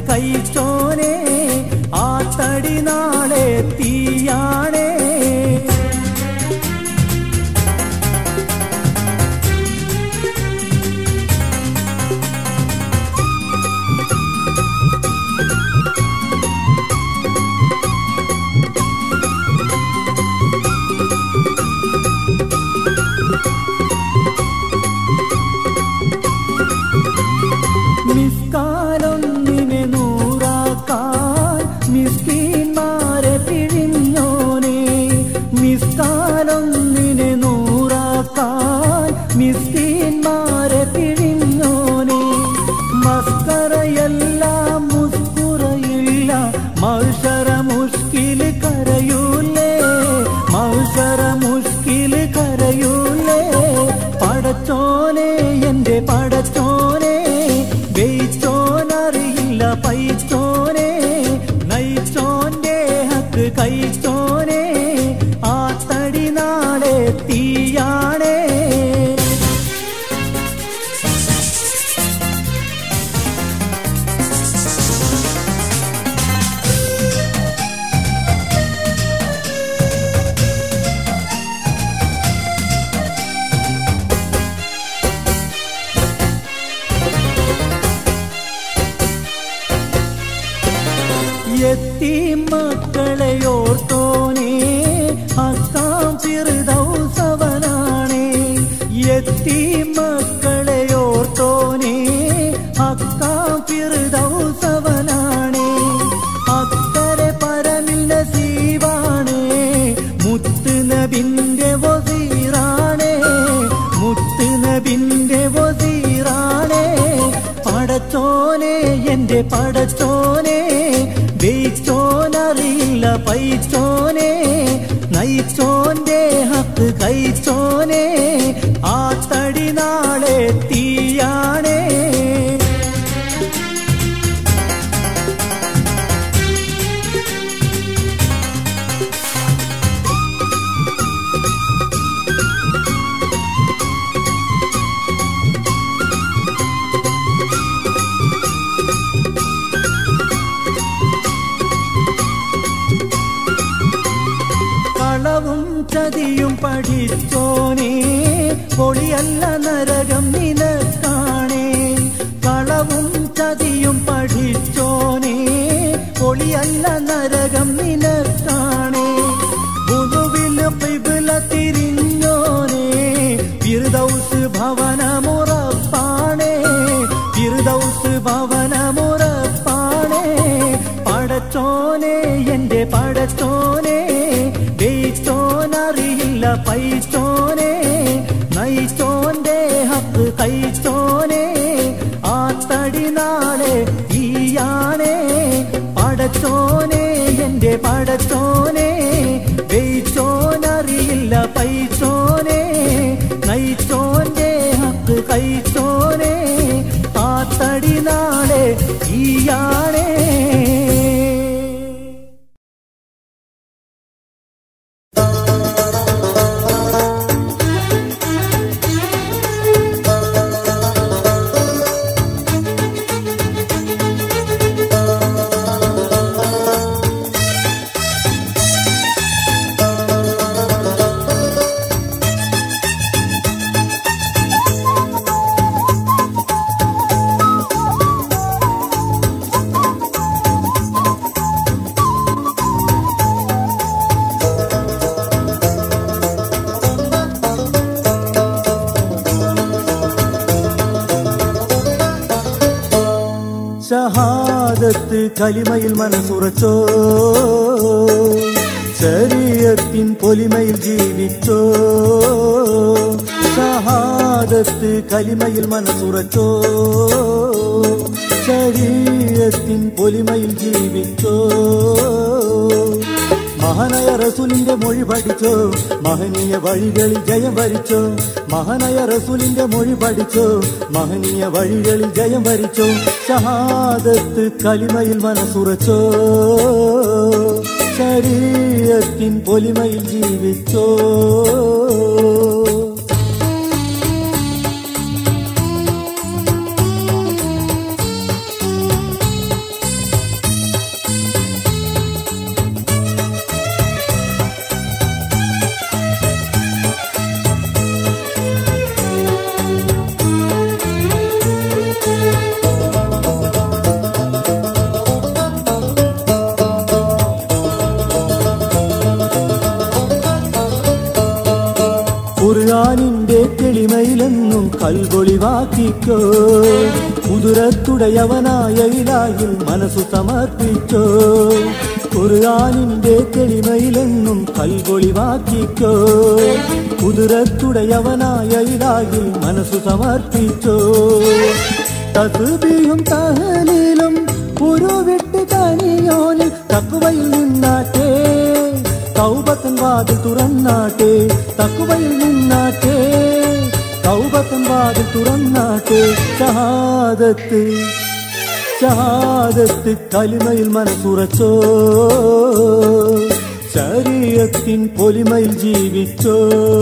കഴിച്ചോനെ ആ തടി നാളെ തീയാണേ മിസ്കാലൊന്നിനെ നൂറാക്കാൻ മിസ്കീന്മാരെ പിഴിഞ്ഞോനെ മിസ്കാലൊന്നിനെ നൂറാക്കാൻ മിസ്കീന്മാരെ പിഴിഞ്ഞോനെ മസ്കറയല്ല മുസ്കുറയില്ല മൗഷറ മുഷ്കില് കരയൂലേ മൗഷറ മുഷ്കില് കരയൂലേ പടച്ചോനെ എന്റെ പടച്ചോനെ വെയിച്ചോനറിയില്ല പൈച്ചോനെ നയിച്ചോന്റെ ഹക്ക് കഴിച്ചോനെ ആ തടി നാളെ തീയാണേ എത്തി മക്കളെ ഓർത്തോനെ അക്കാം ചെറുതൗസവനാണേ എത്തി മക്കളെ ഓർത്തോനെ അക്കാം ചെറുതൗസവനാണേ അക്കരെ പരമില്ല സീവാണേ മുത്ത് നബിന്റെ വസീറാണേ മുത്ത് നബിന്റെ വസീറാണേ പടച്ചോനെ എന്റെ പടച്ചോനെ വെയിച്ചോനറിയില്ല പൈച്ചോനെ നയിച്ചോന്റെ ഹക്ക് കഴിച്ചോനെ ആ തടി നാളെ തീയാണേ കളവും ചതിയും പഠിച്ചോനെ പൊളിയല്ല നരകം നിനക്കാണേ കളവും ചതിയും പഠിച്ചോനെ പൊളിയല്ല നരകം നിനക്കാണേ ബുധുവില് പിബില തിരിഞ്ഞോനെ ഫിർദൗസ് ഭവനമുറപ്പാണേ ഫിർദൗസ് ഭവനമുറപ്പാണേ പടച്ചോനെ എന്റെ പടച്ചോനെ വെയിച്ചോനറിയില്ല പൈച്ചോനെ നയിച്ചോന്റെ ഹക്ക് കഴിച്ചോനെ ആ തടി നാളെ തീയാണേ പടച്ചോനെ എന്റെ പടച്ചോനെ വെയിച്ചോനറിയില്ല പൈച്ചോനെ നയിച്ചോന്റെ ഹക്ക് കഴിച്ചോനെ ആ തടി നാളെ തീയാണേ ഷഹാദത്ത് കലിമയിൽ മനസ്സുറച്ചോ ശരീരത്തിൻ പൊലിമയിൽ ജീവിച്ചോ ഷഹാദത്ത് കലിമയിൽ മനസ്സുറച്ചോ ശരീരത്തിൻ പൊലിമയിൽ ജീവിച്ചോ മഹനയ റസൂലിന്റെ മൊഴി പഠിച്ചോ മഹനീയ വഴികളിൽ ജയം വരിച്ചോ മഹനയ റസൂലിന്റെ മൊഴി പഠിച്ചോ മഹനീയ വഴികളിൽ ജയം വരിച്ചോ ഷഹാദത്ത് കലിമയിൽ മനസ്സുറച്ചോ ശരീരത്തിൻ പൊലിമയിൽ ജീവിച്ചോ കുതിരത്തുടയവനായ ഇലായിൽ മനസ്സു സമർപ്പിച്ചോ ഖുർആാനിന്റെ തെളിമയിലെന്നും കൽപൊളിവാക്കിക്കോ കുതിരത്തുടയവനായ ഇലായിൽ മനസ്സു സമർപ്പിച്ചോ തസുബിയും തഹലിലും ഉരുവിട്ട് കനിയോനിൽ തക്കുവയിൽ നിന്നാട്ടേ കൗബത്തൻ വാതിൽ തുറന്നാട്ടെ തക്കുവയിൽ നിന്നാട്ടെ കൗബത്തൻ വാതിൽ തുറന്നാട്ടെ ഷഹാദത്ത് ഷഹാദത്ത് കലിമയിൽ മനസ്സുറച്ചോ ശരീരത്തിൻ പൊലിമയിൽ ജീവിച്ചോ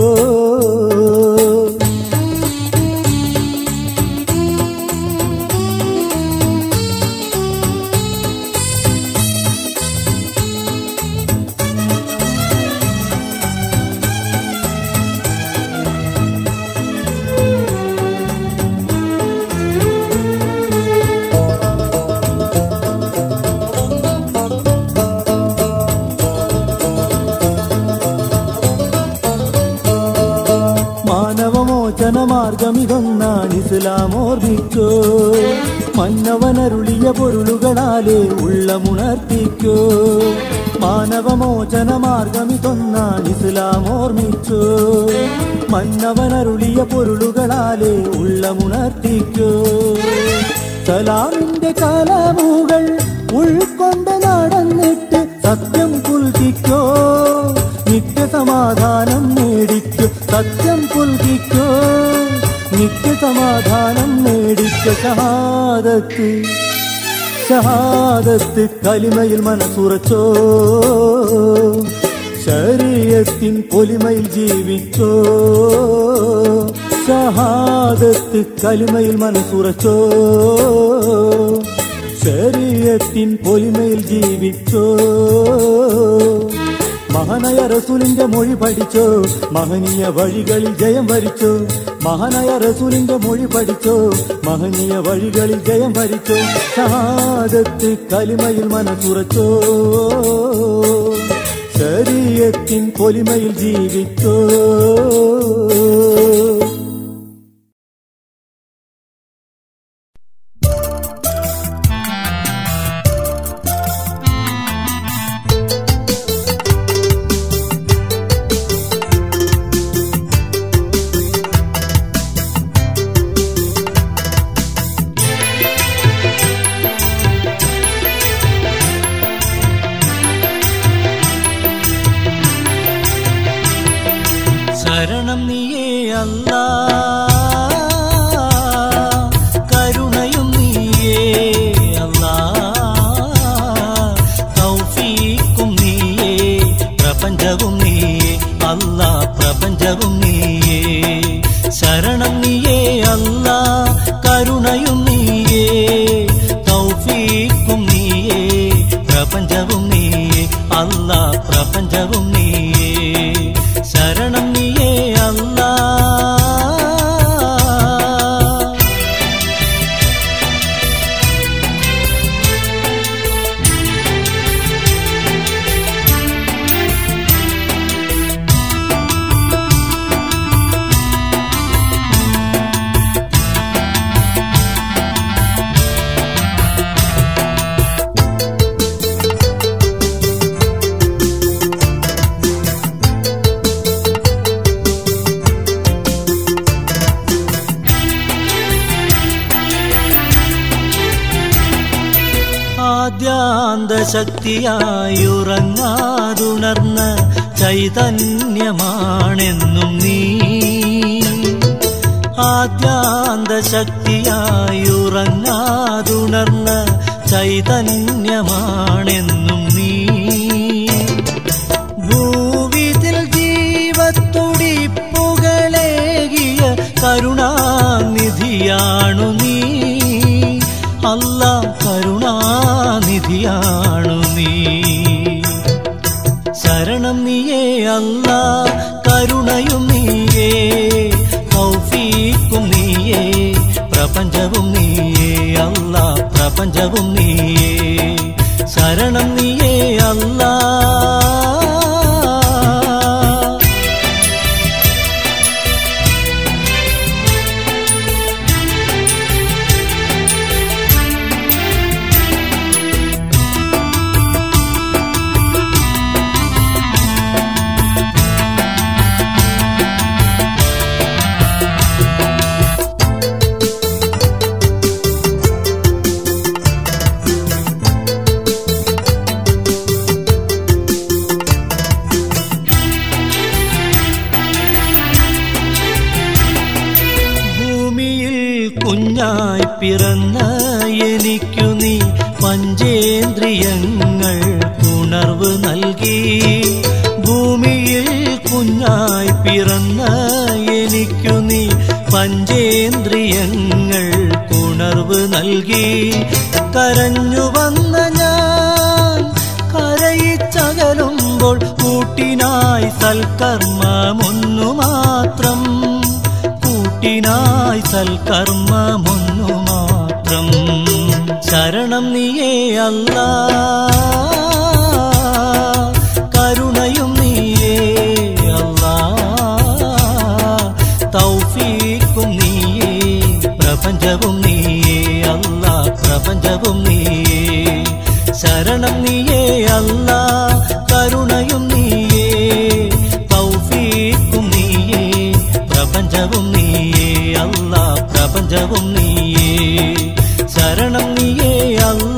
മാനവമോചന മാർഗമിതൊന്നാണ് ഇസ്ലാം ഓർമ്മിച്ചോ മന്നവനരുളിയ പൊരുളുകളാലെ ഉള്ളമുണർത്തിക്കോ മാനവമോചന മാർഗമിതൊന്നാണ് ഇസ്ലാം ഓർമ്മിച്ചോ മന്നവനരുളിയ പൊരുളുകളാലെ ഉള്ളമുണർത്തിക്കോ സലാമിന്റെ കലമുകൾ ഉൾക്കൊണ്ട് നടന്നിട്ട് സത്യം പുൽകിക്കോ നിത്യസമാധാനം നേടിക്കോ സത്യം പുൽകിക്കോ നിത്യസമാധാനം നേടിക്കോ ഷഹാദത്ത് ഷഹാദത്ത് കലിമയിൽ മനസ്സുറച്ചോ ശരീരത്തിൻ പൊലിമയിൽ ജീവിച്ചോ ഷഹാദത്ത് കലിമയിൽ മനസ്സുറച്ചോ ശരീരത്തിൻ പൊലിമയിൽ ജീവിച്ചോ മഹനയ റസൂലിന്റെ മൊഴി പഠിച്ചോ മഹനീയ വഴികളിൽ ജയം വരിച്ചോ മഹനയ റസൂലിന്റെ മൊഴി പഠിച്ചോ മഹനീയ വഴികളിൽ ജയം വരിച്ചോ ഷഹാദത്ത് കലിമയിൽ മനസ്സുറച്ചോ ശരീരത്തിൻ പൊലിമയിൽ ജീവിച്ചോ ശരണം നീയേ അല്ല കരുണയും നീയേ അല്ല തൗഫീക്കും നീയേ പ്രപഞ്ചവും നീയേ അല്ല പ്രപഞ്ചവും നീയേ ശരണം നീയേ അല്ല കരുണയും നീയേ തൗഫീക്കും നീയേ പ്രപഞ്ചവും നീയേ അല്ല പ്രപഞ്ചവും നീയേ ശരണം നീയേ അല്ലാ ആദ്യാന്ത ശക്തിയായുറങ്ങാതുണർന്ന ചൈതന്യമാണെന്നും നീ ആദ്യാന്ത ശക്തിയായുറങ്ങാതുണർന്ന ചൈതന്യമാണെന്നും നീ ഭൂവിതിൽ ജീവത്തുടിപ്പുകളേകിയ കരുണാനിധിയാണു നീ അല്ല കരുണാനിധിയാണു നീ ശരണം നീയേ അല്ല കരുണയും നീയേ തൗഫീക്കും നീയേ പ്രപഞ്ചവും നീയേ അല്ല പ്രപഞ്ചവും നീയേ ശരണം നീയേ അല്ലാ പിറന്ന എനിക്കു നീ പഞ്ചേന്ദ്രിയങ്ങൾ ഉണർവ് നൽകി ഭൂമിയിൽ കുഞ്ഞായി പിറന്ന എനിക്കു നീ പഞ്ചേന്ദ്രിയങ്ങൾ ഉണർവ് നൽകി കരഞ്ഞു വന്ന ഞാൻ കരയിച്ചകലുമ്പോൾ കൂട്ടിനായി സൽക്കർമ്മമൊന്നു മാത്രം കൂട്ടിനായി സൽക്കർമ്മമൊന്നു മാത്രം ശരണം നീയേ അല്ല കരുണയും നീയേ അല്ല തൗഫീക്കും നീയേ പ്രപഞ്ചവും നീയേ അല്ല പ്രപഞ്ചവും നീയേ ശരണം നീയേ അല്ല കരുണയും നീയേ തൗഫീക്കും നീയേ പ്രപഞ്ചവും നീയേ അല്ല പ്രപഞ്ചവും നീയേ ശരണം നീയേ അല്ല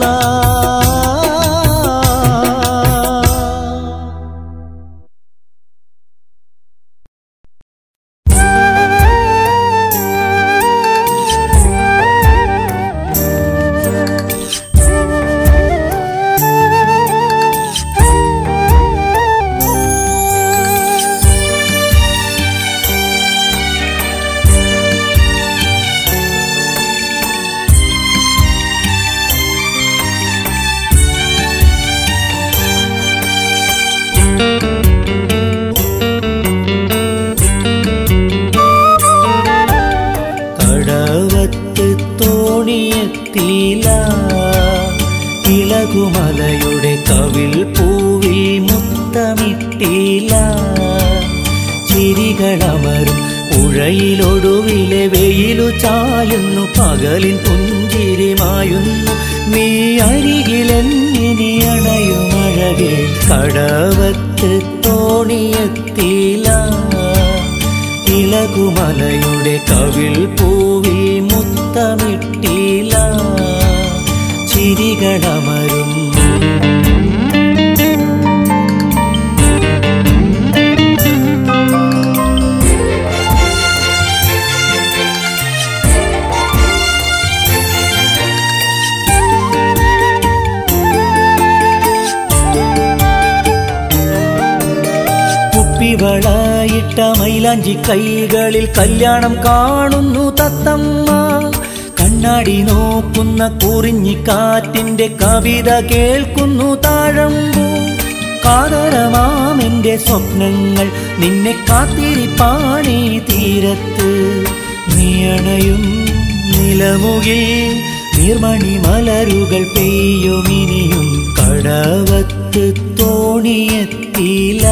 കടവത്ത് തോണിയെത്തിയില്ല ഇളകുമലയുടെ കവിൽ പൂവിൽ മുത്തമിട്ടില്ല ചിരികളമരും പുഴയിലൊടുവിലെ വെയിലു ചായുന്നു പകലിൻ പുഞ്ചിരിമായുന്നു നീ അരികിലെന്നിനി അണയുമഴകെ കടവത്ത് തോണിയെത്തിയില്ല ഇളകുമലയുടെ കവിൽ പൂവിൽ മുത്തമിട്ടില്ല ചിരികളമരും കുപ്പിവളയിട്ട മൈലാഞ്ചി കൈകളിൽ കല്യാണം കാണുന്നു തത്തമ്മ കണ്ണാടി നോക്കുന്ന കുറിഞ്ഞിക്കാറ്റിന്റെ കവിത കേൾക്കുന്നു താഴമ്പൂ കാതരമാമെന്റെ സ്വപ്നങ്ങൾ നിന്നെ കാത്തിരിപ്പാണീ തീരത്ത് നീയണയും നിലമുകിൽ നീർമണി മലരുകൾ പെയ്യുമിനിയും കടവത്ത് തോണിയെത്തിയില്ല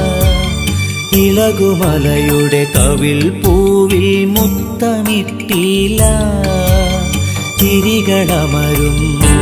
ഇളകുമലയുടെ കവിൽ പൂവിൽ മുത്തമിട്ടില്ല തിരികളമരും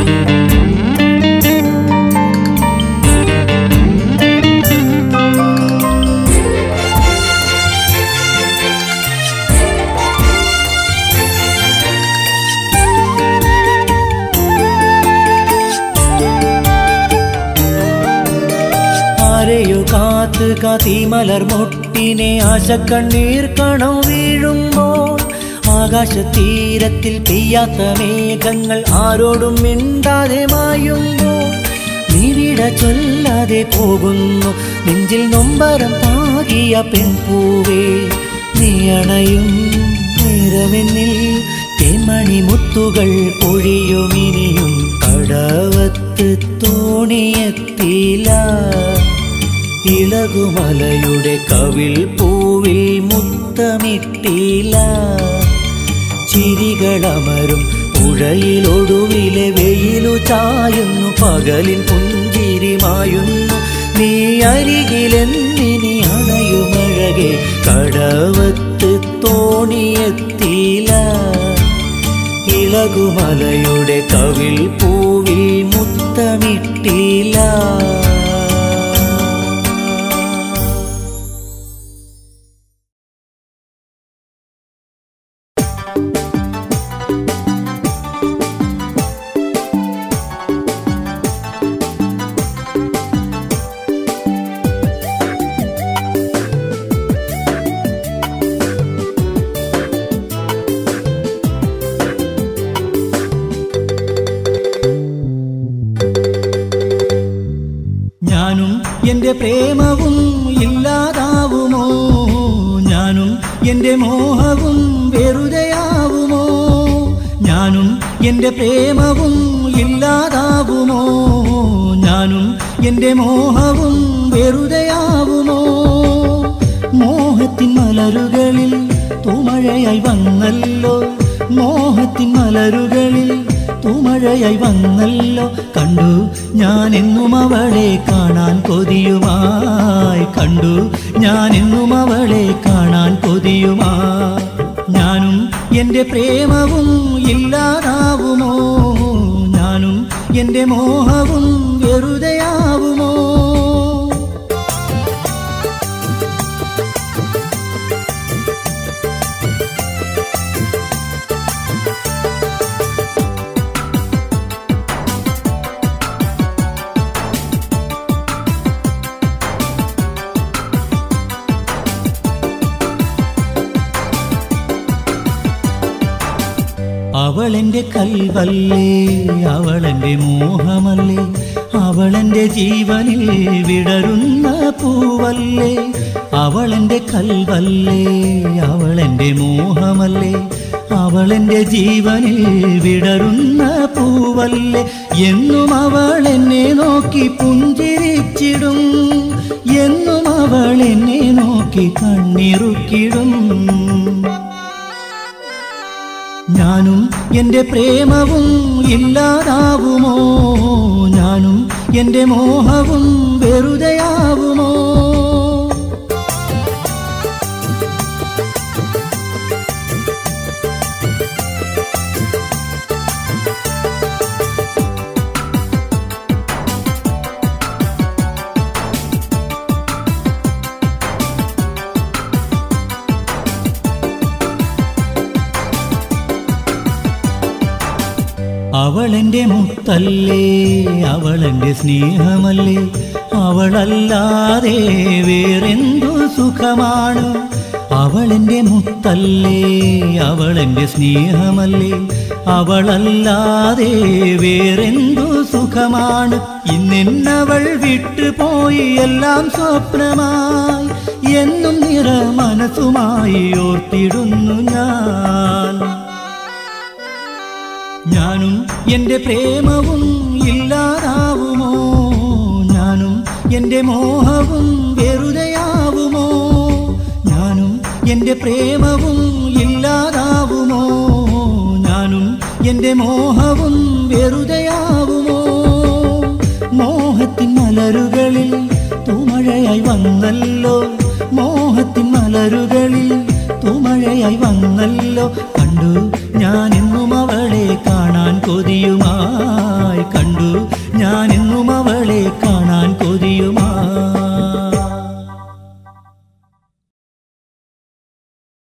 ആരെയോ കാത്ത് കാത്തിമലർ മുട്ടിനെ ആശക്കണ്ണീർ കണം വീഴുമ്പോൾ ആകാശതീരത്തിൽ പെയ്യാത്ത മേഘങ്ങൾ ആരോടും മിണ്ടാതെ മായുമ്പോൾ നീവിട ചൊല്ലാതെ പോകുന്നു നെഞ്ചിൽ നൊമ്പരം പാകിയ പെൺപൂവേ നീ അണയും നിറവെന്നിൽ തേന്മണി മുത്തുകൾ പൊഴിയുമിനിയും കടവത്ത് തോണിയെത്തിയില്ല ഇളകുമലയുടെ കവിൽ പൂവിൽ മുത്തമിട്ടില്ല ചിരികളമരും പുഴയിലൊടുവിലെ വെയിലു ചായുന്നു പകലിൻ പുഞ്ചിരിമായുന്നു നീ അരികിലെന്നിനി അണയുമഴകെ കടവത്ത് തോണിയെത്തിയില്ല ഇളകുമലയുടെ കവിൽ പൂവിൽ മുത്തമിട്ടില്ല എന്റെ പ്രേമവും ഇല്ലാതാവുമോ ഞാനും എന്റെ മോഹവും വെറുതെയാവുമോ ഞാനും എന്റെ പ്രേമവും ഇല്ലാതാവുമോ ഞാനും എന്റെ മോഹവും വെറുതെയാവുമോ മോഹത്തിൻ മലരുകളിൽ തൂമഴയായി വന്നല്ലോ മോഹത്തിൻ മലരുകളിൽ തൂമഴയായി വന്നല്ലോ കണ്ടു ഞാൻ എന്നും അവളെ കാണാൻ കൊതിയുമായി കണ്ടു ഞാൻ എന്നും അവളെ കാണാൻ കൊതിയുമായി ഞാനും എന്റെ പ്രേമവും ഇല്ലാതാവുമോ ഞാനും എന്റെ മോഹവും വെറുതെയാവുമോ അവളെന്റെ കൽവല്ലേ അവളെന്റെ മോഹമല്ലേ അവളെന്റെ ജീവനിൽ വിടരുന്ന പൂവല്ലേ അവളെന്റെ കൽവല്ലേ അവളെന്റെ മോഹമല്ലേ അവളെന്റെ ജീവനിൽ വിടരുന്ന പൂവല്ലേ എന്നും അവൾ എന്നെ നോക്കി പുഞ്ചിരിച്ചിടും എന്നും അവൾ എന്നെ നോക്കി കണ്ണിറുക്കിടും ഞാനും എന്റെ പ്രേമവും ഇല്ലാതാവുമോ ഞാനും എന്റെ മോഹവും വെറുതെയാവുമോ അവളെന്റെ മുത്തല്ലേ അവളെന്റെ സ്നേഹമല്ലേ അവളല്ലാതെ വേറെന്തു സുഖമാണ് അവളെന്റെ മുത്തല്ലേ അവളെന്റെ സ്നേഹമല്ലേ അവളല്ലാതെ വേറെന്തു സുഖമാണ് ഇന്നെന്നവൾ വിട്ടുപോയി എല്ലാം സ്വപ്നമായി എന്നും നിറ മനസ്സുമായി ഓർത്തിടുന്നു ഞാൻ ഞാനും എന്റെ പ്രേമവും ഇല്ലാതാവുമോ ഞാനും എന്റെ മോഹവും വെറുതെയാവുമോ ഞാനും എന്റെ പ്രേമവും ഇല്ലാതാവുമോ ഞാനും എന്റെ മോഹവും വെറുതെയാവുമോ മോഹത്തിൻ മലരുകളിൽ തൂമഴയായി വന്നല്ലോ മോഹത്തിൻ മലരുകളിൽ തൂമഴയായി വന്നല്ലോ കണ്ടു ഞാൻ എന്നും അവളെ കാണാൻ കൊതിയുമായി കണ്ടു ഞാൻ എന്നും അവളെ കാണാൻ കൊതിയുമായി